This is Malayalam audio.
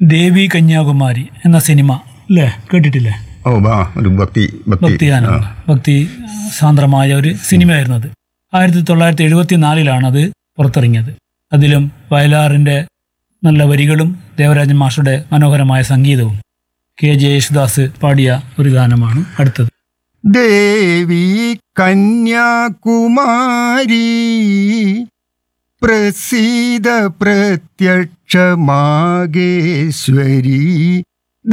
ദേവി കന്യാകുമാരി എന്ന സിനിമ അല്ലേ കേട്ടിട്ടില്ലേ ഓ ആ ഒരു ഭക്തി ഭക്തി ഭക്തിഗാനം ആ. ഭക്തി സാന്ദ്രമായ ഒരു സിനിമയായിരുന്നു അത് ആയിരത്തി തൊള്ളായിരത്തി എഴുപത്തി നാലിലാണ് അത് പുറത്തിറങ്ങിയത് അതിലും വയലാറിൻ്റെ നല്ല വരികളും ദേവരാജൻ മാഷുടെ മനോഹരമായ സംഗീതവും കെ ജെ യേശുദാസ് പാടിയ ഒരു ഗാനമാണ് അടുത്തത് ദേവി കന്യാകുമാരി പ്രസീത പ്രത്യക്ഷമാകേശ്വരി